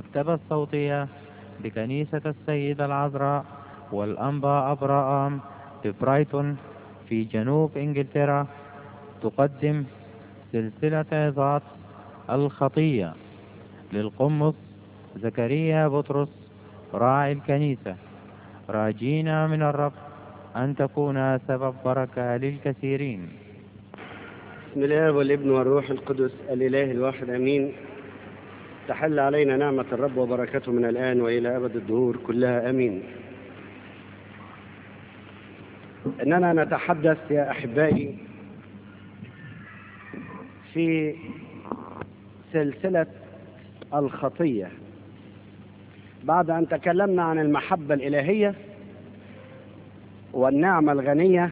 المكتبة الصوتية بكنيسة السيدة العذراء والأنبا أبراهام ببرايتون في جنوب إنجلترا تقدم سلسلة عظات الخطية للقمص زكريا بطرس راعي الكنيسة راجينا من الرب أن تكون سبب بركة للكثيرين بسم الله والابن والروح القدس الإله الواحد أمين تحل علينا نعمة الرب وبركته من الآن وإلى أبد الدهور كلها أمين إننا نتحدث يا أحبائي في سلسلة الخطية بعد أن تكلمنا عن المحبة الإلهية والنعمة الغنية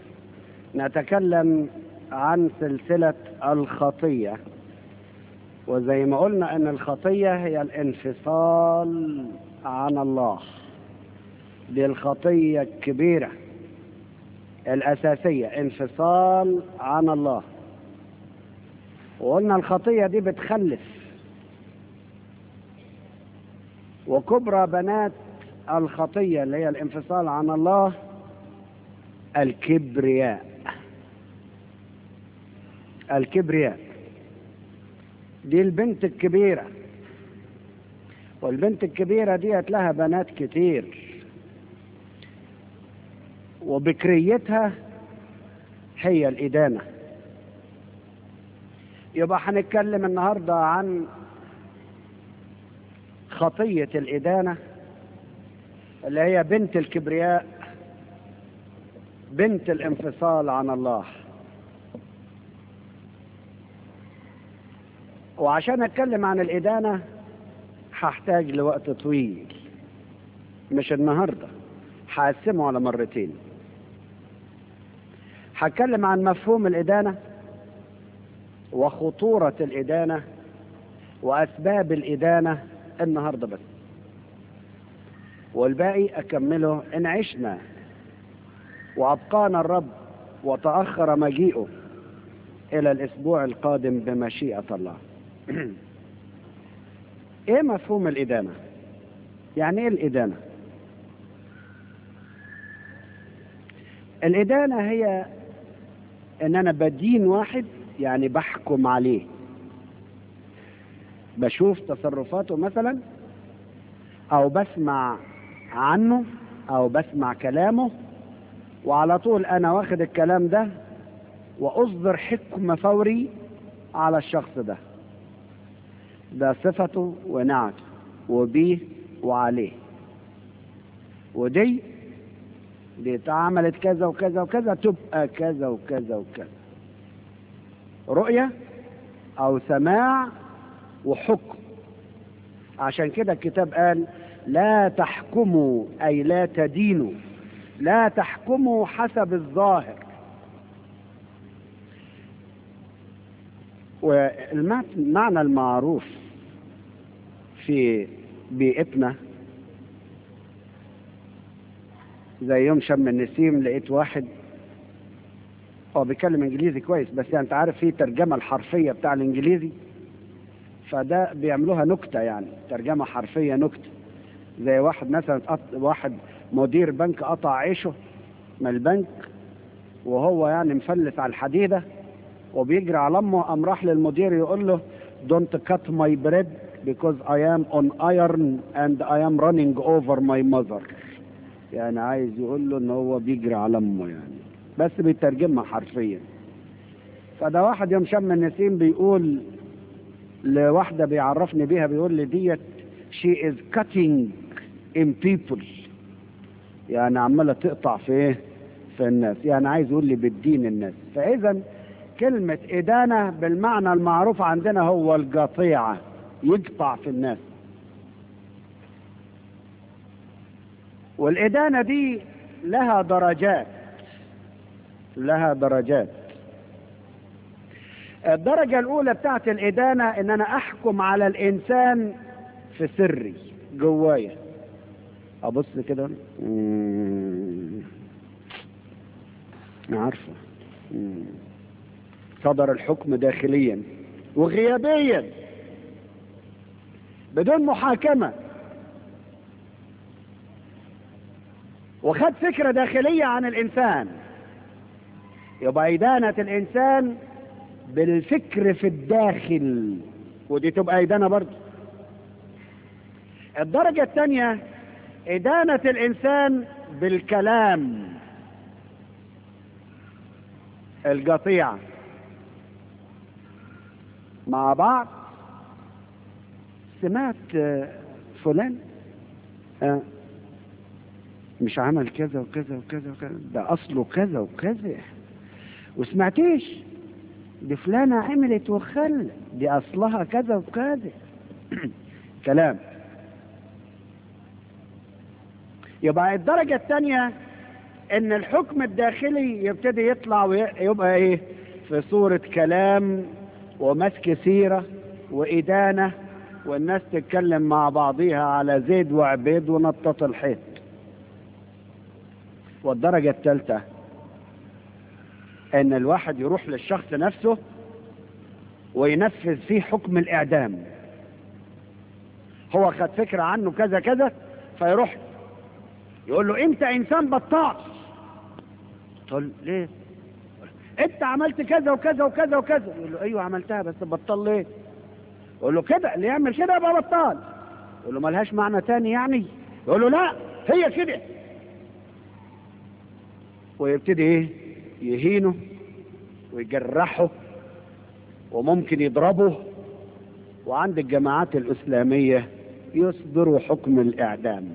نتكلم عن سلسلة الخطية وزي ما قلنا أن الخطية هي الانفصال عن الله دي الخطية الكبيرة الأساسية انفصال عن الله وقلنا الخطية دي بتخلف وكبرى بنات الخطية اللي هي الانفصال عن الله الكبرياء الكبرياء دي البنت الكبيرة والبنت الكبيرة ديت لها بنات كتير وبكريتها هي الإدانة يبقى هنتكلم النهاردة عن خطية الإدانة اللي هي بنت الكبرياء بنت الانفصال عن الله وعشان اتكلم عن الإدانة هحتاج لوقت طويل مش النهاردة هقسمه على مرتين هتكلم عن مفهوم الإدانة وخطورة الإدانة وأسباب الإدانة النهاردة بس والباقي أكمله إن عشنا وأبقانا الرب وتأخر مجيئه إلى الأسبوع القادم بمشيئة الله إيه مفهوم الإدانة؟ يعني إيه الإدانة؟ الإدانة هي إن أنا بدين واحد يعني بحكم عليه بشوف تصرفاته مثلا أو بسمع عنه أو بسمع كلامه وعلى طول أنا واخد الكلام ده وأصدر حكم فوري على الشخص ده ده صفته ونعته وبيه وعليه ودي دي اتعملت كذا وكذا وكذا تبقى كذا وكذا وكذا رؤية أو سماع وحكم عشان كده الكتاب قال لا تحكموا أي لا تدينوا لا تحكموا حسب الظاهر والمعنى المعروف في بيئتنا زي يوم شم النسيم لقيت واحد هو بيتكلم انجليزي كويس بس يعني انت عارف في ترجمه الحرفيه بتاع الانجليزي فده بيعملوها نكته يعني ترجمه حرفيه نكته زي واحد مثلا واحد مدير بنك قطع عيشه من البنك وهو يعني مفلس على الحديده وبيجري على امه قام راح للمدير يقول له don't cut my bread because I am on iron and I am running over my mother يعني عايز يقول له ان هو بيجري على امه يعني بس بيترجمها حرفيا فده واحد يوم شم النسيم بيقول لواحده بيعرفني بيها بيقول لي ديت she is cutting in people يعني عماله تقطع في ايه في الناس يعني عايز يقول لي بالدين الناس فاذا كلمة إدانة بالمعنى المعروف عندنا هو القطيعة يقطع في الناس والإدانة دي لها درجات لها درجات الدرجة الأولى بتاعت الإدانة إن أنا أحكم على الإنسان في سري جوايا أبص كده عارفة صدر الحكم داخليا وغيابيا بدون محاكمة وخد فكرة داخلية عن الإنسان يبقى إدانة الإنسان بالفكر في الداخل ودي تبقى إدانة برضه الدرجة الثانية إدانة الإنسان بالكلام القطيع مع بعض سمعت آه، فلان آه، مش عمل كذا وكذا وكذا وكذا ده أصله كذا وكذا وسمعتيش دي فلانة عملت وخلت دي أصلها كذا وكذا كلام يبقى الدرجة الثانية ان الحكم الداخلي يبتدي يطلع ويبقى ايه في صورة كلام ومسك سيرة وإدانة والناس تتكلم مع بعضيها على زيد وعبيد ونطط الحيط والدرجة الثالثة ان الواحد يروح للشخص نفسه وينفذ فيه حكم الإعدام هو خد فكرة عنه كذا كذا فيروح يقول له انت انسان بطال تقول ليه انت عملت كذا وكذا وكذا وكذا يقول له ايوه عملتها بس بطال ليه يقول له كده اللي يعمل كده يبقى بطال يقول له ملهاش معنى تاني يعني يقول له لا هي كده ويبتدي ايه يهينه ويجرحه وممكن يضربه وعند الجماعات الإسلامية يصدروا حكم الإعدام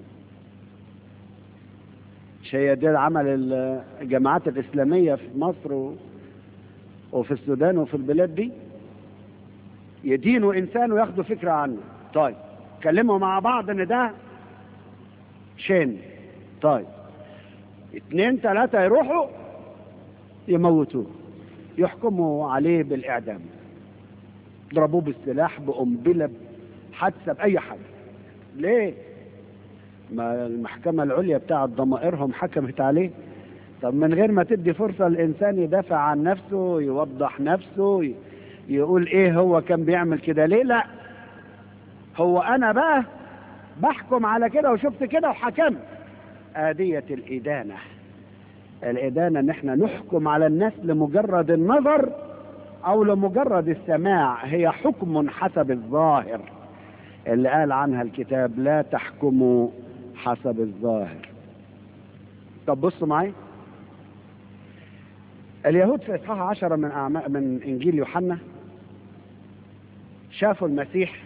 شيء ده عمل الجماعات الإسلامية في مصر و- وفي السودان وفي البلاد دي يدينوا إنسان وياخدوا فكرة عنه طيب كلموا مع بعض إن ده شين طيب اتنين تلاتة يروحوا يموتوه يحكموا عليه بالإعدام ضربوه بالسلاح بقنبلة حادثة بأي حاجة ليه؟ ما المحكمة العليا بتاعت ضمائرهم حكمت عليه طب من غير ما تدي فرصة الإنسان يدافع عن نفسه يوضح نفسه ي- يقول إيه هو كان بيعمل كده ليه لا هو أنا بقى بحكم على كده وشفت كده وحكمت آدية الإدانة الإدانة إن إحنا نحكم على الناس لمجرد النظر أو لمجرد السماع هي حكم حسب الظاهر اللي قال عنها الكتاب لا تحكموا حسب الظاهر طب بصوا معي اليهود في إصحاح عشرة من أعماء من إنجيل يوحنا شافوا المسيح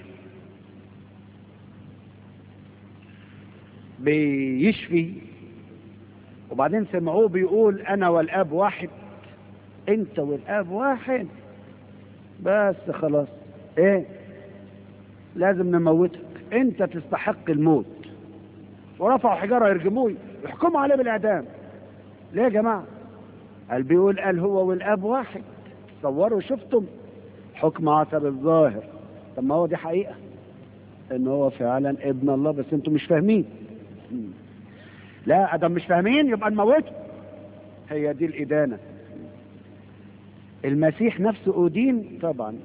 بيشفي وبعدين سمعوه بيقول أنا والآب واحد أنت والآب واحد بس خلاص إيه لازم نموتك أنت تستحق الموت ورفعوا حجارة يرجموه يحكموا عليه بالإعدام ليه يا جماعة قال بيقول قال هو والآب واحد تصوروا شفتم حكم حسب الظاهر طب ما هو دي حقيقة ان هو فعلا ابن الله بس انتم مش فاهمين مم. لا ادم مش فاهمين يبقى نموته هي دي الإدانة المسيح نفسه أدين طبعا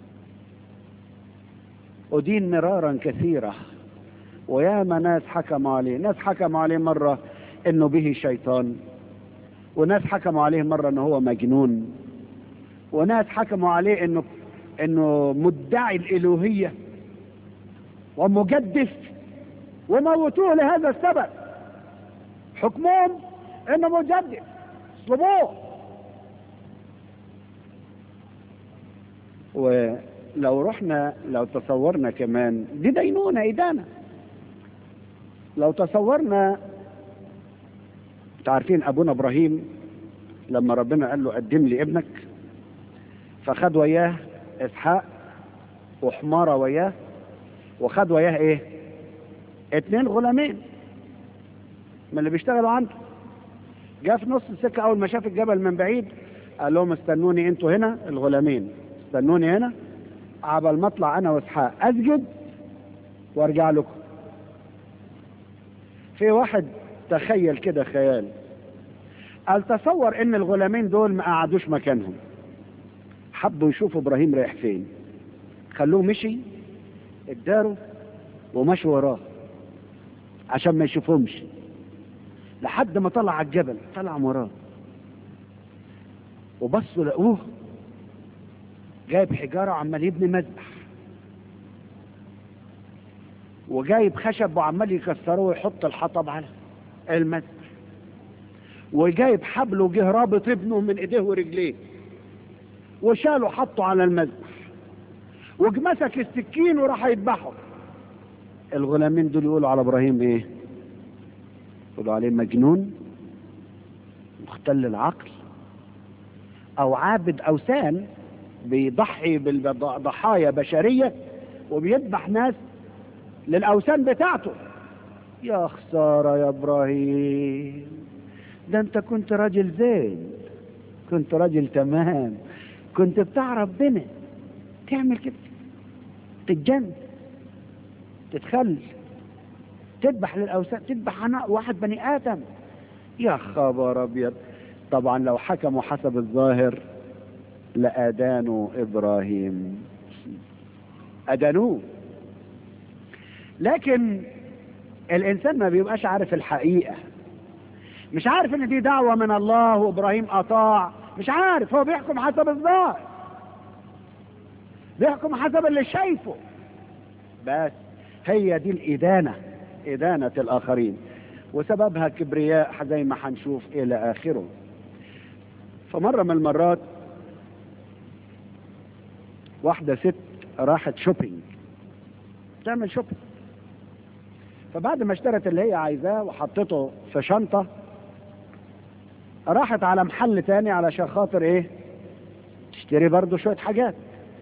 أدين مرارا كثيرة وياما ناس حكموا عليه ناس حكموا عليه مرة انه به شيطان وناس حكموا عليه مرة انه هو مجنون وناس حكموا عليه انه انه مدعي الالوهية ومجدف وموتوه لهذا السبب حكمهم انه مجدف صلبوه ولو رحنا لو تصورنا كمان دي دينونة إدانة لو تصورنا تعرفين أبونا إبراهيم لما ربنا قال له قدم لي ابنك فخد وياه إسحاق وحمارة وياه وخد وياه إيه اتنين غلامين من اللي بيشتغلوا عنده جاء في نص السكة أول ما شاف الجبل من بعيد قال لهم استنوني انتوا هنا الغلامين استنوني هنا عبل ما اطلع انا واسحاق اسجد وارجع لكم في واحد تخيل كده خيال قال تصور ان الغلامين دول ما قعدوش مكانهم حبوا يشوفوا ابراهيم رايح فين خلوه مشي اداروا ومشوا وراه عشان ما يشوفهمش لحد ما طلع على الجبل طلع وراه وبصوا لقوه جايب حجارة وعمال يبني مذبح وجايب خشب وعمال يكسره ويحط الحطب على المذبح وجايب حبل وجه رابط ابنه من ايديه ورجليه وشاله حطه على المذبح ومسك السكين وراح يذبحه الغلامين دول يقولوا على ابراهيم ايه يقولوا عليه مجنون مختل العقل او عابد اوثان بيضحي بالضحايا بشريه وبيذبح ناس للاوثان بتاعته يا خساره يا ابراهيم ده انت كنت راجل زين كنت راجل تمام كنت بتاع ربنا تعمل كده تتجن تتخل تذبح للاوثان تذبح عن واحد بني ادم يا خبر ابيض طبعا لو حكموا حسب الظاهر لادانوا ابراهيم ادانوه لكن الانسان ما بيبقاش عارف الحقيقه مش عارف ان دي دعوه من الله وابراهيم اطاع مش عارف هو بيحكم حسب الظاهر بيحكم حسب اللي شايفه بس هي دي الإدانة إدانة الآخرين وسببها كبرياء زي ما هنشوف إلى آخره فمرة من المرات واحدة ست راحت شوبينج تعمل شوبينج فبعد ما اشترت اللي هي عايزاه وحطته في شنطة راحت على محل تاني علشان خاطر ايه تشتري برضو شوية حاجات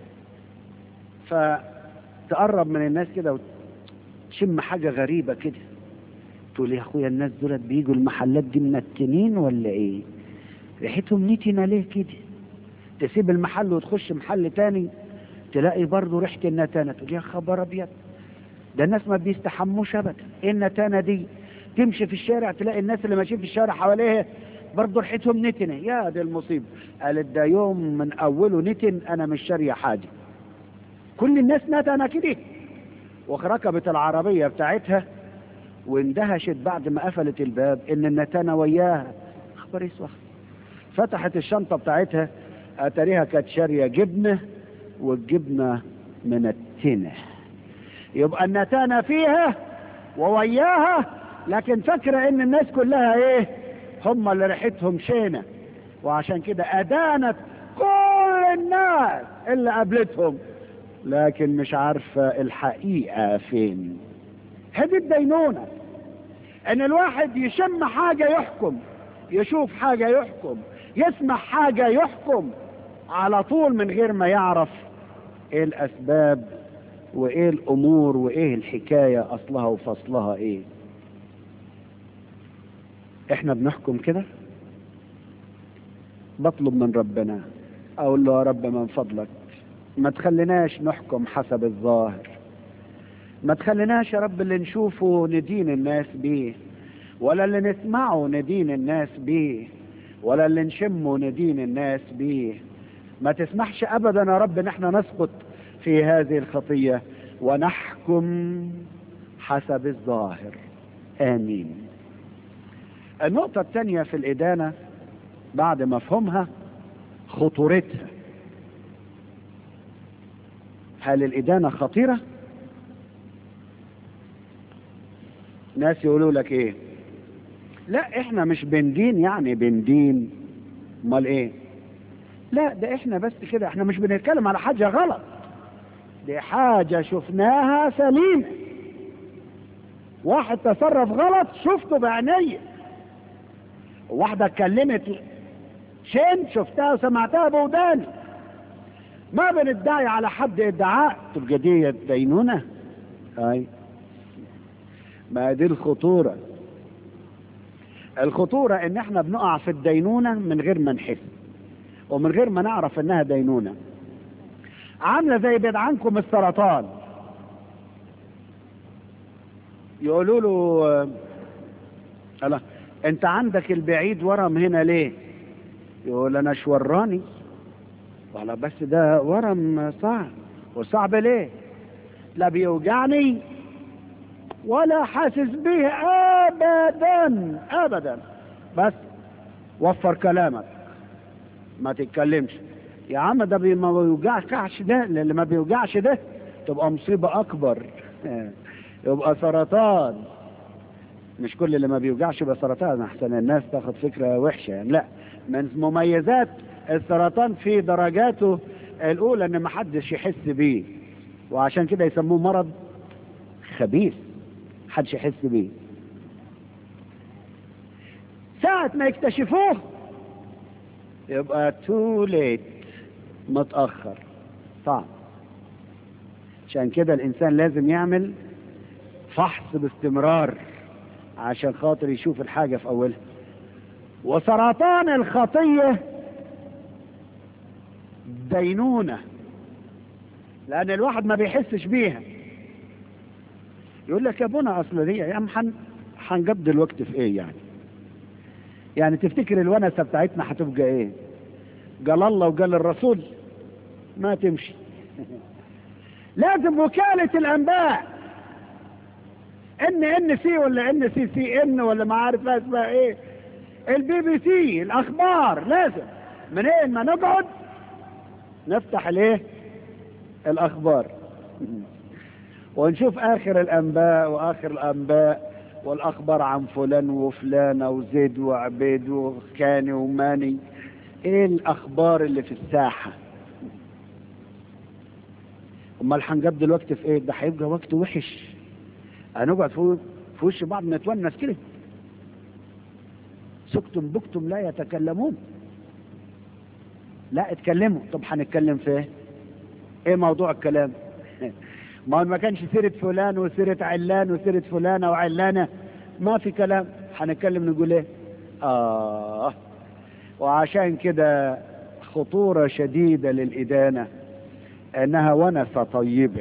فتقرب من الناس كده وتشم حاجة غريبة كده تقول يا اخويا الناس دولت بيجوا المحلات دي منتنين ولا ايه ريحتهم نتنة ليه كده تسيب المحل وتخش محل تاني تلاقي برضه ريحة النتانة تقول يا خبر ابيض ده الناس ما بيستحموش ابدا ايه النتانة دي تمشي في الشارع تلاقي الناس اللي ماشيين في الشارع حواليها برضه ريحتهم نتنة يا دي المصيبة قالت ده يوم من اوله نتن انا مش شارية حاجة كل الناس نتنة كده وركبت العربية بتاعتها واندهشت بعد ما قفلت الباب ان النتانة وياها اخبار يسوى فتحت الشنطة بتاعتها اتاريها كانت شارية جبنة والجبنة منتنة يبقى النتانة فيها ووياها لكن فاكرة ان الناس كلها ايه هم اللي ريحتهم شينة وعشان كده ادانت كل الناس اللي قابلتهم لكن مش عارفة الحقيقة فين هذه الدينونة ان الواحد يشم حاجة يحكم يشوف حاجة يحكم يسمع حاجة يحكم على طول من غير ما يعرف ايه الاسباب وايه الامور وايه الحكاية اصلها وفصلها ايه احنا بنحكم كده بطلب من ربنا اقول له يا رب من فضلك ما تخليناش نحكم حسب الظاهر ما تخليناش يا رب اللي نشوفه ندين الناس بيه ولا اللي نسمعه ندين الناس بيه ولا اللي نشمه ندين الناس بيه ما تسمحش ابدا يا رب ان احنا نسقط في هذه الخطية ونحكم حسب الظاهر امين النقطة الثانية في الإدانة بعد مفهومها خطورتها هل الإدانة خطيرة؟ ناس يقولوا لك ايه لا احنا مش بندين يعني بندين امال ايه لا ده احنا بس كده احنا مش بنتكلم على حاجة غلط دي حاجة شفناها سليمة واحد تصرف غلط شفته بعيني واحدة اتكلمت شين شفتها وسمعتها بوداني ما بندعي على حد ادعاء تبقى دي دينونة اي ما دي الخطورة الخطورة ان احنا بنقع في الدينونة من غير ما نحس ومن غير ما نعرف انها دينونة عاملة زي بدعنكم السرطان يقولوا له الله انت عندك البعيد ورم هنا ليه يقول انا شوراني والله بس ده ورم صعب وصعب ليه لا بيوجعني ولا حاسس به ابدا ابدا بس وفر كلامك ما تتكلمش يا عم ده بي- ما بيوجعش ده اللي ما بيوجعش ده تبقى مصيبة أكبر يبقى سرطان مش كل اللي ما بيوجعش يبقى سرطان أحسن الناس تاخد فكرة وحشة يعني لا من مميزات السرطان في درجاته الأولى إن ما حدش يحس بيه وعشان كده يسموه مرض خبيث محدش يحس بيه ساعة ما يكتشفوه يبقى تو ليت متأخر صعب عشان كده الإنسان لازم يعمل فحص باستمرار عشان خاطر يشوف الحاجة في أولها وسرطان الخطية دينونة لأن الواحد ما بيحسش بيها يقول لك يا ابونا أصل دي يا عم حن هنقضي الوقت في إيه يعني يعني تفتكر الونسة بتاعتنا هتبقى إيه قال الله وقال الرسول ما تمشي لازم وكالة الأنباء ان ان سي ولا ان سي سي ان ولا ما عارف اسمها ايه البي بي سي الاخبار لازم منين ما نقعد نفتح الايه الاخبار ونشوف اخر الانباء واخر الانباء والاخبار عن فلان وفلانه وزيد وعبيد وكاني وماني ايه الاخبار اللي في الساحه امال هنقضي الوقت في ايه ده هيبقى وقت وحش هنقعد في في وش بعض نتونس كده سكتم بكتم لا يتكلمون لا اتكلموا طب هنتكلم في ايه ايه موضوع الكلام ما هو ما كانش سيرة فلان وسيرة علان وسيرة فلانة وعلانة ما في كلام هنتكلم نقول ايه اه وعشان كده خطورة شديدة للإدانة انها ونسة طيبة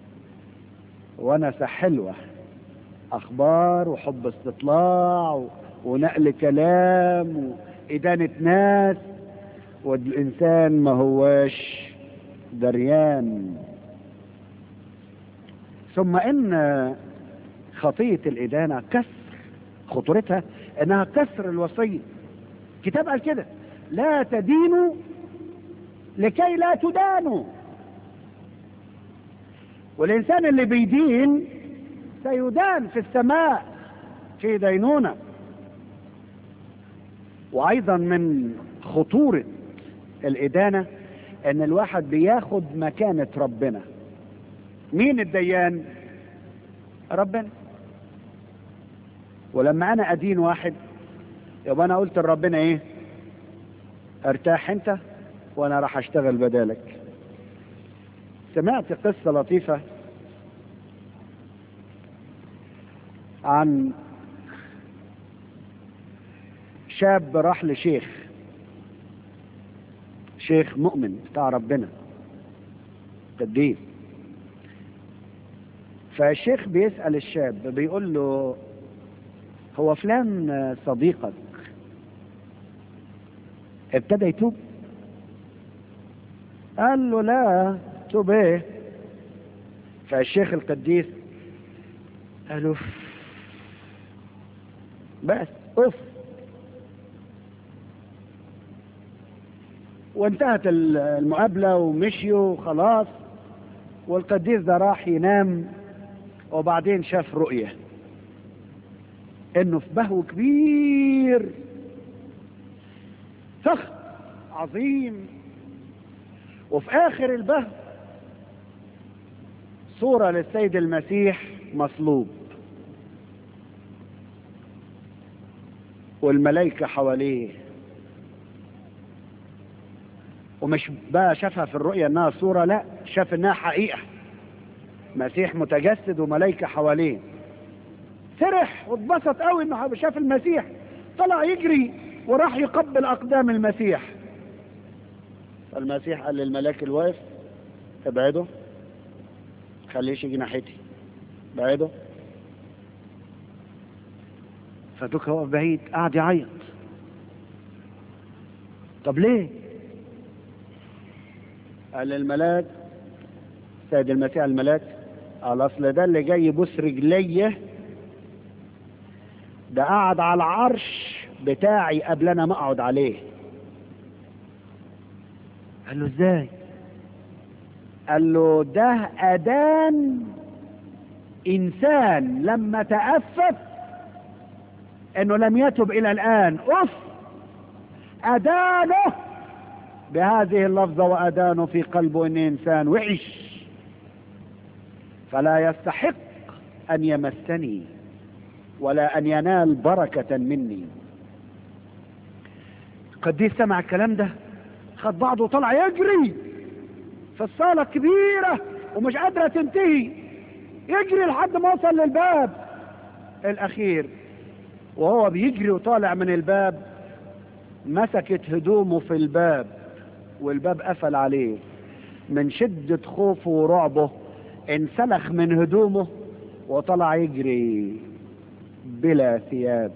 ونسة حلوة اخبار وحب استطلاع و... ونقل كلام وإدانة ناس والإنسان ما هواش دريان ثم إن خطية الإدانة كسر خطورتها إنها كسر الوصية كتاب قال كده لا تدينوا لكي لا تدانوا والإنسان اللي بيدين سيدان في السماء في دينونة وأيضا من خطورة الإدانة إن الواحد بياخد مكانة ربنا مين الديان ربنا ولما أنا أدين واحد يبقى أنا قلت لربنا إيه ارتاح أنت وأنا راح أشتغل بدالك سمعت قصة لطيفة عن شاب راح لشيخ شيخ مؤمن بتاع ربنا قديس فالشيخ بيسأل الشاب بيقول له هو فلان صديقك ابتدى يتوب قال له لا توب ايه فالشيخ القديس قال له بس اوف وانتهت المقابلة ومشيوا خلاص والقديس ده راح ينام وبعدين شاف رؤية انه في بهو كبير فخم عظيم وفي اخر البهو صورة للسيد المسيح مصلوب والملائكة حواليه ومش بقى شافها في الرؤية انها صورة لا شاف انها حقيقة مسيح متجسد وملائكة حواليه فرح واتبسط قوي انه شاف المسيح طلع يجري وراح يقبل اقدام المسيح المسيح قال للملاك الواقف ابعده خليش يجي ناحيتي بعيده فدوك هو بعيد قاعد يعيط طب ليه قال للملاك سيد المسيح الملاك الاصل ده اللي جاي يبوس رجليه ده قعد على العرش بتاعي قبل انا ما اقعد عليه قال له ازاي قال له ده ادان انسان لما تأفف انه لم يتب الى الان اف ادانه بهذه اللفظة وادانه في قلبه ان انسان وحش فلا يستحق ان يمسني ولا ان ينال بركة مني قديس سمع الكلام ده خد بعضه وطلع يجري في الصالة الكبيرة ومش قادرة تنتهي يجري لحد ما وصل للباب الأخير وهو بيجري وطالع من الباب مسكت هدومه في الباب والباب قفل عليه من شدة خوفه ورعبه انسلخ من هدومه وطلع يجري بلا ثياب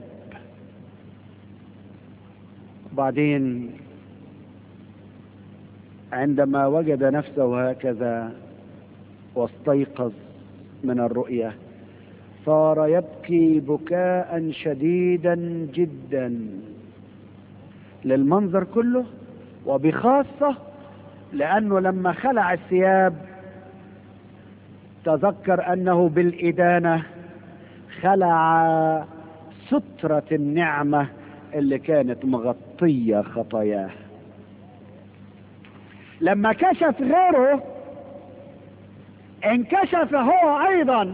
بعدين عندما وجد نفسه هكذا واستيقظ من الرؤية صار يبكي بكاء شديدا جدا للمنظر كله وبخاصة لأنه لما خلع الثياب تذكر أنه بالإدانة خلع سترة النعمة اللي كانت مغطية خطاياه لما كشف غيره انكشف هو ايضا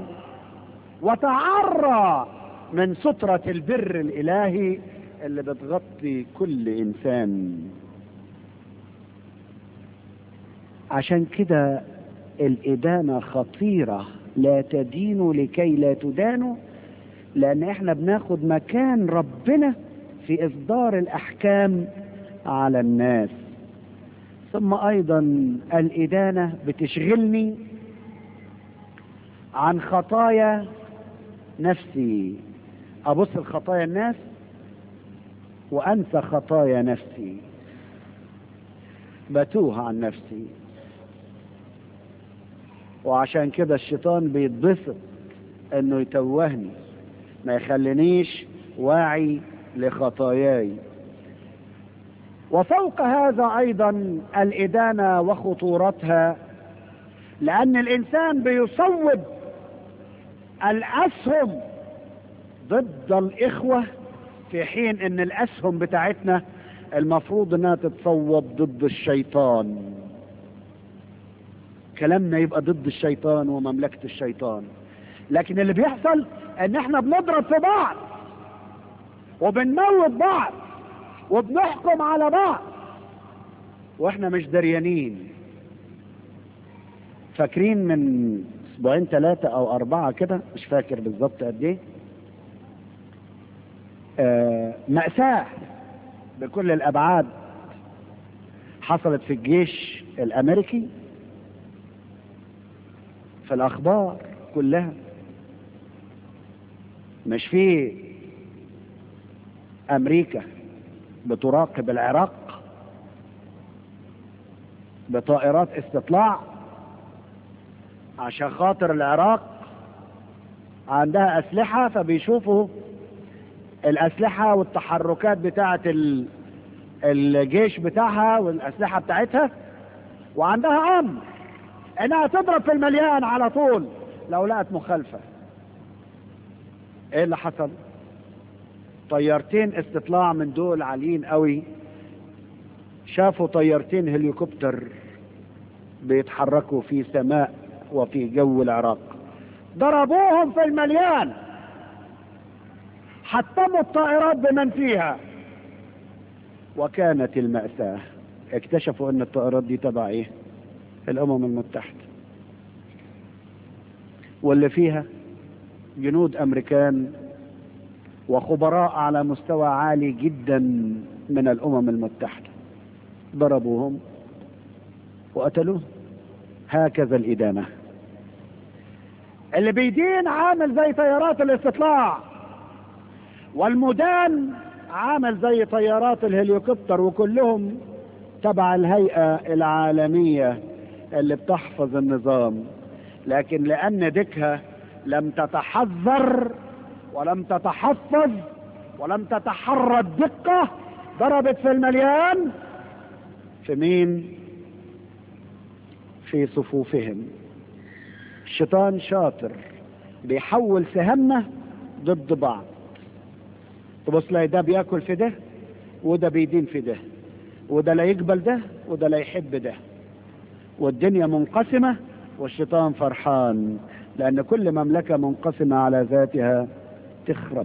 وتعرى من سترة البر الالهي اللي بتغطي كل انسان عشان كده الادانة خطيرة لا تدينوا لكي لا تدانوا لان احنا بناخد مكان ربنا في اصدار الاحكام على الناس ثم ايضا الادانه بتشغلني عن خطايا نفسي ابص لخطايا الناس وانسى خطايا نفسي بتوه عن نفسي وعشان كده الشيطان بيتبسط انه يتوهني ما يخلينيش واعي لخطاياي وفوق هذا ايضا الادانه وخطورتها لان الانسان بيصوب الاسهم ضد الاخوه في حين ان الاسهم بتاعتنا المفروض انها تتصوب ضد الشيطان كلامنا يبقى ضد الشيطان ومملكه الشيطان لكن اللي بيحصل ان احنا بنضرب في بعض وبنموت بعض وبنحكم على بعض واحنا مش دريانين فاكرين من اسبوعين ثلاثة او اربعة كده مش فاكر بالظبط قد ايه آه مأساة بكل الابعاد حصلت في الجيش الامريكي في الاخبار كلها مش في امريكا بتراقب العراق بطائرات استطلاع عشان خاطر العراق عندها اسلحة فبيشوفوا الاسلحة والتحركات بتاعة ال- الجيش بتاعها والاسلحة بتاعتها وعندها امر انها تضرب في المليان على طول لو لقت مخالفة ايه اللي حصل طيارتين استطلاع من دول عاليين قوي شافوا طيارتين هليكوبتر بيتحركوا في سماء وفي جو العراق ضربوهم في المليان حطموا الطائرات بمن فيها وكانت المأساة اكتشفوا ان الطائرات دي تبع ايه الامم المتحدة واللي فيها جنود امريكان وخبراء على مستوى عالي جدا من الامم المتحدة ضربوهم وقتلوهم هكذا الادانة اللي بيدين عامل زي طيارات الاستطلاع والمدان عامل زي طيارات الهليكوبتر وكلهم تبع الهيئة العالمية اللي بتحفظ النظام لكن لأن ديكها لم تتحذر ولم تتحفظ ولم تتحرى الدقة ضربت في المليان في مين في صفوفهم الشيطان شاطر بيحول سهمنا ضد بعض تبص تلاقي ده بياكل في ده وده بيدين في ده وده لا يقبل ده وده لا يحب ده والدنيا منقسمة والشيطان فرحان لأن كل مملكة منقسمة على ذاتها تخرب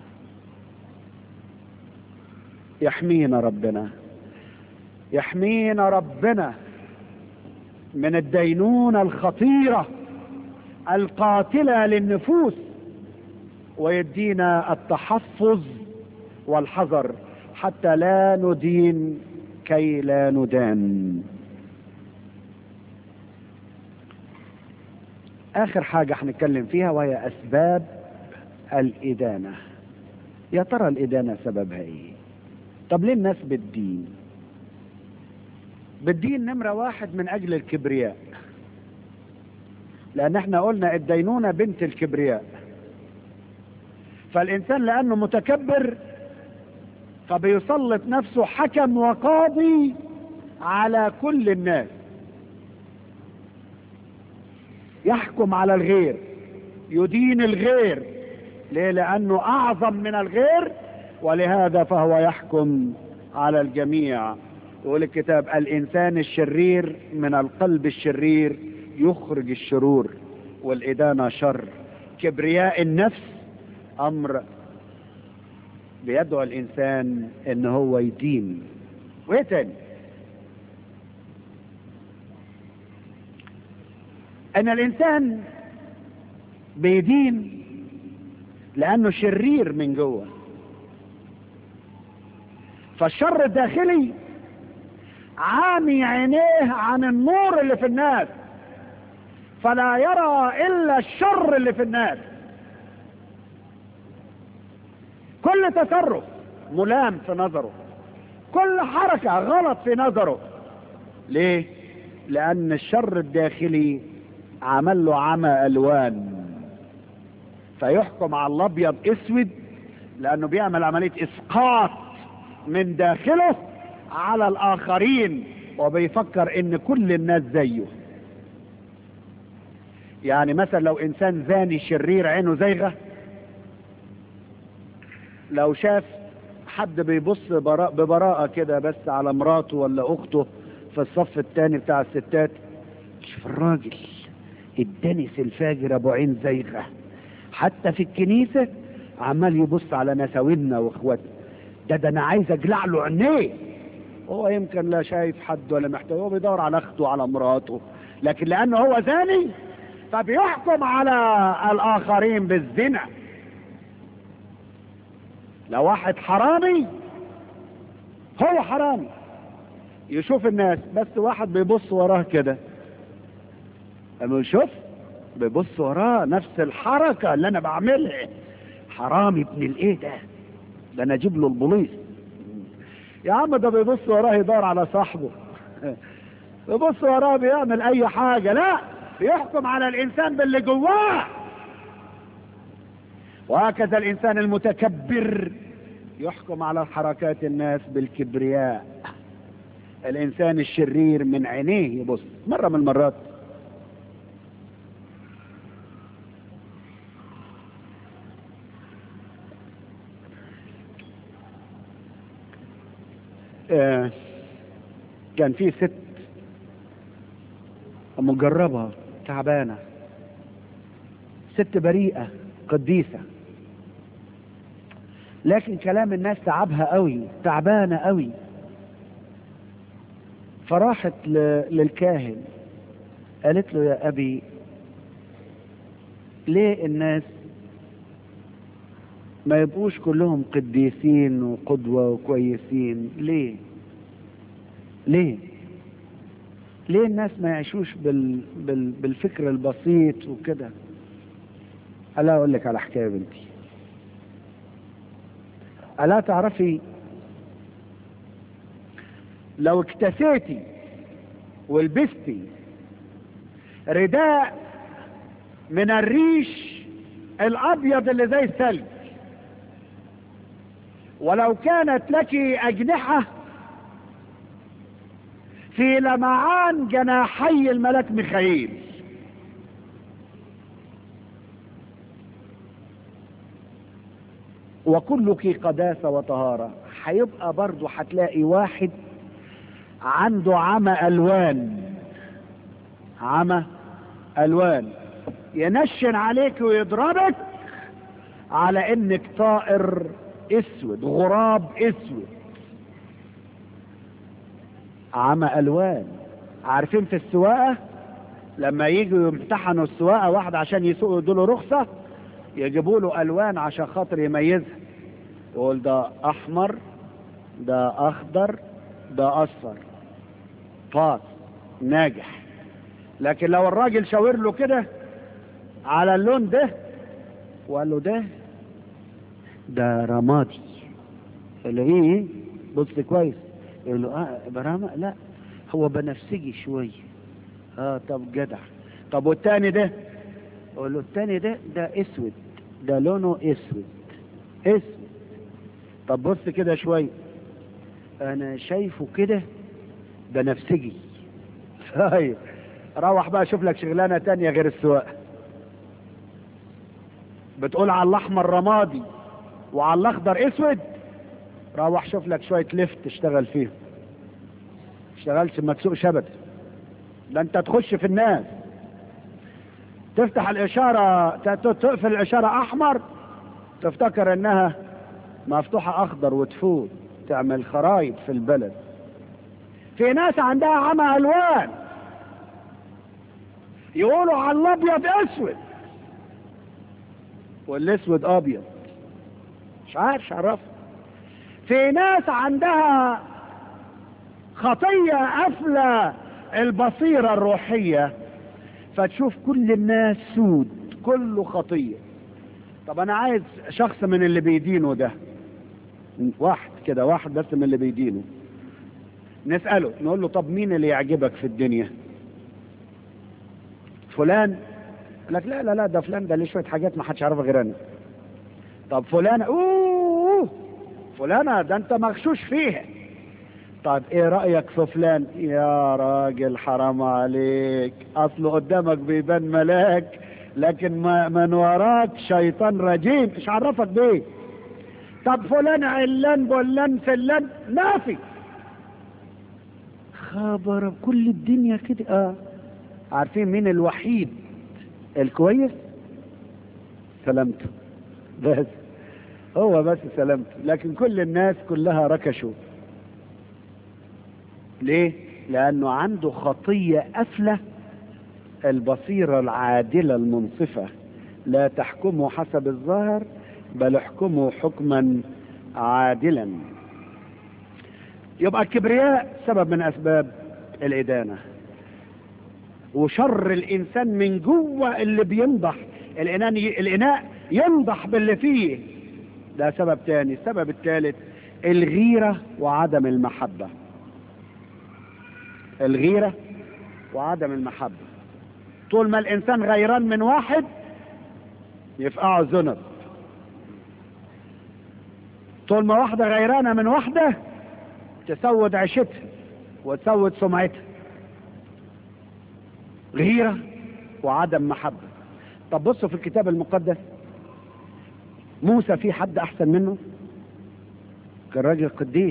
يحمينا ربنا يحمينا ربنا من الدينونة الخطيرة القاتلة للنفوس ويدينا التحفظ والحذر حتى لا ندين كي لا ندان آخر حاجة هنتكلم فيها وهي أسباب الإدانة يا ترى الإدانة سببها إيه؟ طب ليه الناس بالدين؟ بالدين نمرة واحد من أجل الكبرياء لأن احنا قلنا الدينونة بنت الكبرياء فالإنسان لأنه متكبر فبيسلط نفسه حكم وقاضي على كل الناس يحكم على الغير يدين الغير ليه لأنه أعظم من الغير ولهذا فهو يحكم على الجميع يقول الكتاب الإنسان الشرير من القلب الشرير يخرج الشرور والإدانة شر كبرياء النفس أمر بيدعو الإنسان إن هو يدين وإيه تاني أن الإنسان بيدين لأنه شرير من جوه فالشر الداخلي عامي عينيه عن النور اللي في الناس فلا يرى إلا الشر اللي في الناس كل تصرف ملام في نظره كل حركة غلط في نظره ليه لأن الشر الداخلي عمل له عمى ألوان فيحكم على الأبيض أسود لأنه بيعمل عملية إسقاط من داخله على الآخرين وبيفكر إن كل الناس زيه يعني مثلا لو إنسان زاني شرير عينه زيغة لو شاف حد بيبص براء ببراءة كده بس على مراته ولا أخته في الصف الثاني بتاع الستات شوف الراجل الدنس الفاجر أبو عين زيغة حتى في الكنيسة عمال يبص على نساوينا واخواتنا ده ده انا عايز اجلع له عينيه هو يمكن لا شايف حد ولا محتاج هو بيدور على اخته وعلى مراته لكن لانه هو زاني فبيحكم على الاخرين بالزنا لو واحد حرامي هو حرامي يشوف الناس بس واحد بيبص وراه كده اما يشوف بيبص وراه نفس الحركة اللي انا بعملها حرامي ابن الايه ده ده انا اجيب له البوليس يا عم ده بيبص وراه يدور على صاحبه بيبص وراه بيعمل اي حاجة لا بيحكم على الانسان باللي جواه وهكذا الانسان المتكبر يحكم على حركات الناس بالكبرياء الانسان الشرير من عينيه يبص مرة من المرات آه كان في ست مجربة تعبانة ست بريئة قديسة لكن كلام الناس تعبها قوي تعبانة قوي فراحت ل- للكاهن قالت له يا أبي ليه الناس ما يبقوش كلهم قديسين وقدوة وكويسين ليه ليه ليه الناس ما يعيشوش بال... بال... بالفكر البسيط وكده ألا أقول لك على حكاية بنتي ألا تعرفي لو اكتسيتي ولبستي رداء من الريش الابيض اللي زي الثلج ولو كانت لك اجنحة في لمعان جناحي الملك ميخائيل وكلك قداسة وطهارة هيبقى برضو هتلاقي واحد عنده عمى ألوان عمى ألوان ينشن عليك ويضربك على انك طائر اسود غراب اسود عمى ألوان عارفين في السواقة لما يجوا يمتحنوا السواقة واحد عشان يسوقوا يدوله رخصة يجيبوا له ألوان عشان خاطر يميزها يقول ده أحمر ده أخضر ده أصفر باص ناجح لكن لو الراجل شاور له كده على اللون ده وقال له ده ده رمادي اللي ايه بص كويس يقول له اه برامة لا هو بنفسجي شوية اه طب جدع طب والتاني ده يقول له التاني ده ده اسود ده لونه اسود اسود طب بص كده شوية انا شايفه كده بنفسجي طيب روح بقى شوف لك شغلانة تانية غير السواقة بتقول على الاحمر رمادي وعلى الاخضر اسود روح شوف لك شوية لفت تشتغل فيهم اشتغلش ما تسوقش ابدا ده انت تخش في الناس تفتح الاشارة ت- تقفل الاشارة احمر تفتكر انها مفتوحة اخضر وتفوت تعمل خرايط في البلد في ناس عندها عمى الوان يقولوا على الابيض اسود والاسود ابيض مش عارف مش عارف في ناس عندها خطية قافلة البصيرة الروحية فتشوف كل الناس سود كله خطية طب انا عايز شخص من اللي بيدينه ده واحد كده واحد بس من اللي بيدينه نسأله نقول له طب مين اللي يعجبك في الدنيا فلان يقول لك لا لا لا ده فلان ده ليه شوية حاجات ما حدش يعرفها غير انا طب فلانة اوه فلانة ده انت مغشوش فيها طب ايه رأيك في فلان يا راجل حرام عليك اصله قدامك بيبان ملاك لكن ما من وراك شيطان رجيم مش عرفك بيه طب فلان علان بولان فلان ما في خبر كل الدنيا كده اه عارفين مين الوحيد الكويس سلامته بس هو بس سلامته لكن كل الناس كلها ركشوا ليه لانه عنده خطية قفلة البصيرة العادلة المنصفة لا تحكمه حسب الظاهر بل احكمه حكما عادلا يبقى الكبرياء سبب من اسباب الادانة وشر الانسان من جوه اللي بينضح الاناء الاناء ينضح باللي فيه ده سبب تاني السبب الثالث الغيرة وعدم المحبة الغيرة وعدم المحبة طول ما الانسان غيران من واحد يفقعه ذنب طول ما واحدة غيرانة من واحدة تسود عيشتها وتسود سمعتها غيرة وعدم محبة طب بصوا في الكتاب المقدس موسى في حد احسن منه كان راجل قديس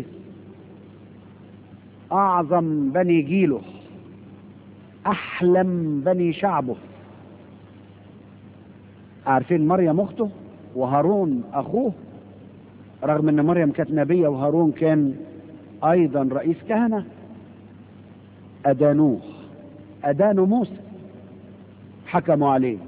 اعظم بني جيله احلم بني شعبه عارفين مريم اخته وهارون اخوه رغم ان مريم كانت نبية وهارون كان ايضا رئيس كهنة ادانوه ادانوا موسى حكموا عليه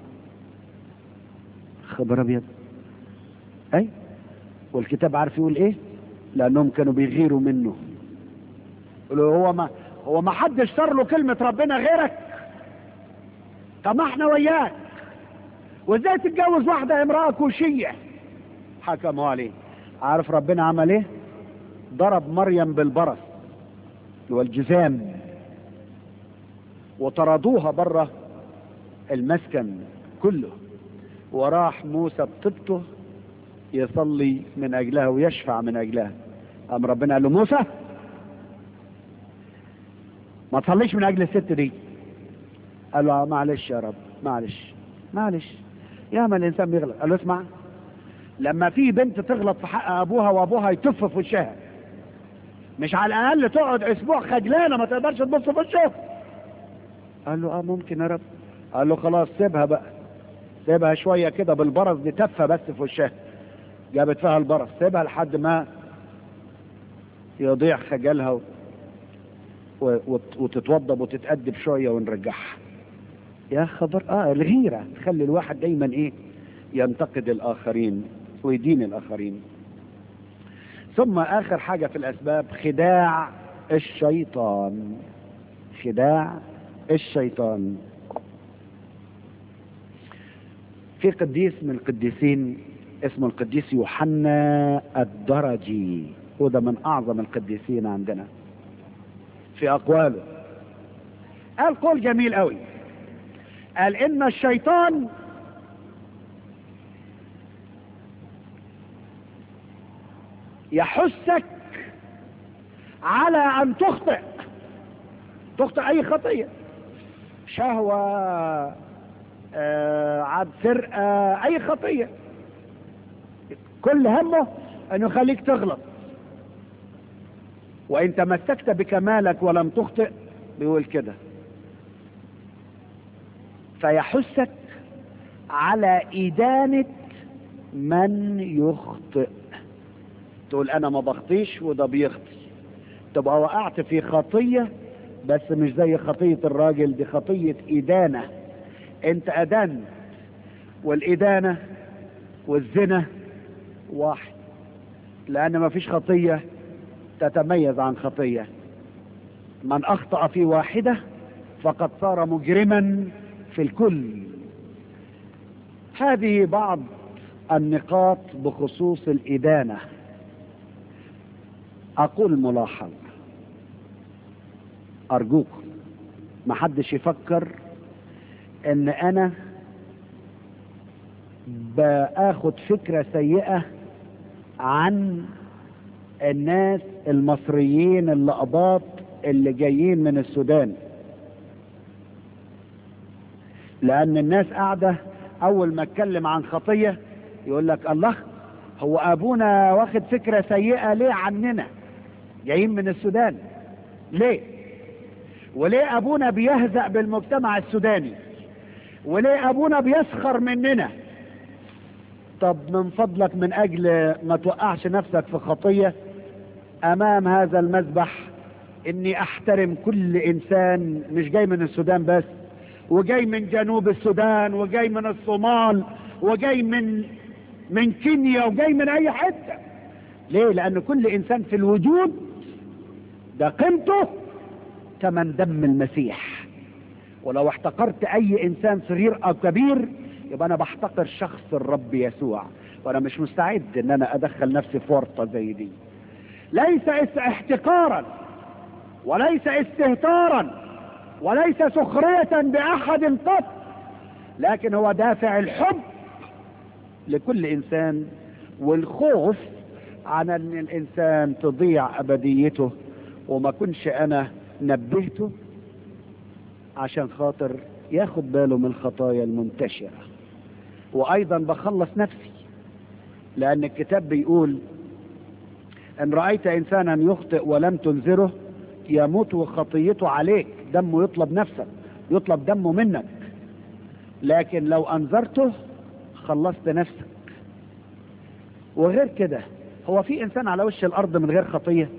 خبر ابيض اي والكتاب عارف يقول ايه لانهم كانوا بيغيروا منه يقولوا هو ما هو ما حدش صار له كلمة ربنا غيرك طب ما احنا وياك وازاي تتجوز واحدة امرأة كوشية حكموا عليه عارف ربنا عمل ايه ضرب مريم بالبرص والجزام وطردوها بره المسكن كله وراح موسى بطبته يصلي من اجلها ويشفع من اجلها قام ربنا قال له موسى ما تصليش من اجل الست دي قال له معلش يا رب معلش معلش يا ما الانسان بيغلط قال له اسمع لما في بنت تغلط في حق ابوها وابوها يتف في وشها مش على الاقل تقعد اسبوع خجلانه ما تقدرش تبص في وشه قال له اه ممكن يا رب قال له خلاص سيبها بقى سيبها شويه كده بالبرص دي تفه بس في وشها جابت فيها البرص سيبها لحد ما يضيع خجلها و... و... وت- وتتوضب وتتأدب شويه ونرجعها يا خبر اه الغيره تخلي الواحد دايما ايه ينتقد الاخرين ويدين الاخرين ثم اخر حاجه في الاسباب خداع الشيطان خداع الشيطان في قديس من القديسين اسمه القديس يوحنا الدرجي وده من اعظم القديسين عندنا في اقواله قال قول جميل قوي قال ان الشيطان يحثك على ان تخطئ تخطئ اي خطيه شهوه آه، عاد سرقه اي خطيه كل همه انه يخليك تغلط وان تمسكت بكمالك ولم تخطئ بيقول كده فيحثك على إدانة من يخطئ تقول أنا ما بخطيش وده بيخطي تبقى وقعت في خطية بس مش زي خطية الراجل دي خطية إدانة أنت أدنت والإدانة والزنا واحد لأن ما فيش خطية تتميز عن خطية من أخطأ في واحدة فقد صار مجرما في الكل هذه بعض النقاط بخصوص الإدانة أقول ملاحظ أرجوكم ما حدش يفكر إن أنا باخد فكرة سيئة عن الناس المصريين اللقباط اللي جايين من السودان لان الناس قاعده اول ما اتكلم عن خطيه يقول لك الله هو ابونا واخد فكره سيئه ليه عننا جايين من السودان ليه وليه ابونا بيهزأ بالمجتمع السوداني وليه ابونا بيسخر مننا طب من فضلك من اجل ما توقعش نفسك في خطيه امام هذا المذبح اني احترم كل انسان مش جاي من السودان بس وجاي من جنوب السودان وجاي من الصومال وجاي من من كينيا وجاي من اي حته ليه لان كل انسان في الوجود ده قيمته كمن دم المسيح ولو احتقرت اي انسان صغير او كبير يبقى انا بحتقر شخص الرب يسوع وانا مش مستعد ان انا ادخل نفسي في ورطه زي دي ليس اس- احتقارا وليس استهتارا وليس سخرية بأحد قط لكن هو دافع الحب لكل إنسان والخوف عن أن الإنسان تضيع أبديته وما كنش أنا نبهته عشان خاطر ياخد باله من الخطايا المنتشرة وأيضا بخلص نفسي لأن الكتاب بيقول إن رأيت إنسانا يخطئ ولم تنذره يموت خطيته عليك دمه يطلب نفسك يطلب دمه منك لكن لو انذرته خلصت نفسك وغير كده هو في انسان على وش الارض من غير خطيه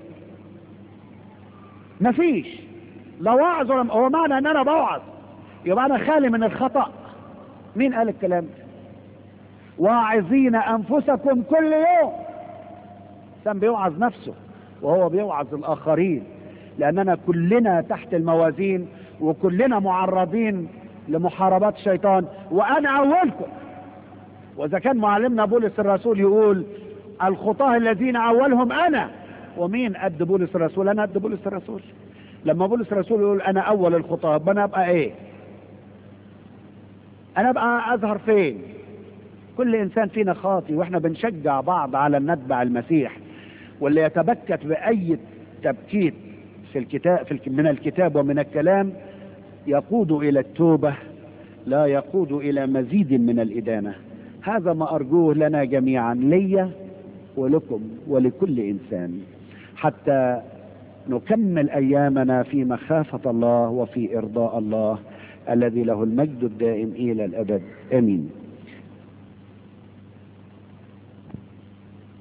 مفيش لا وعظ ولا هو معنى ان انا بوعظ يبقى انا خالي من الخطا مين قال الكلام ده واعظين انفسكم كل يوم كان بيوعظ نفسه وهو بيوعظ الاخرين لاننا كلنا تحت الموازين وكلنا معرضين لمحاربات الشيطان وانا اولكم واذا كان معلمنا بولس الرسول يقول الخطاه الذين اولهم انا ومين قد بولس الرسول انا قد بولس الرسول لما بولس الرسول يقول انا اول الخطاه يبقى انا ابقى ايه انا ابقى اظهر فين كل انسان فينا خاطي واحنا بنشجع بعض على ان نتبع المسيح واللي يتبكت باي تبكيت في الكتاب في الك- من الكتاب ومن الكلام يقود الى التوبه لا يقود الى مزيد من الادانه هذا ما ارجوه لنا جميعا لي ولكم ولكل انسان حتى نكمل ايامنا في مخافه الله وفي ارضاء الله الذي له المجد الدائم الى الابد امين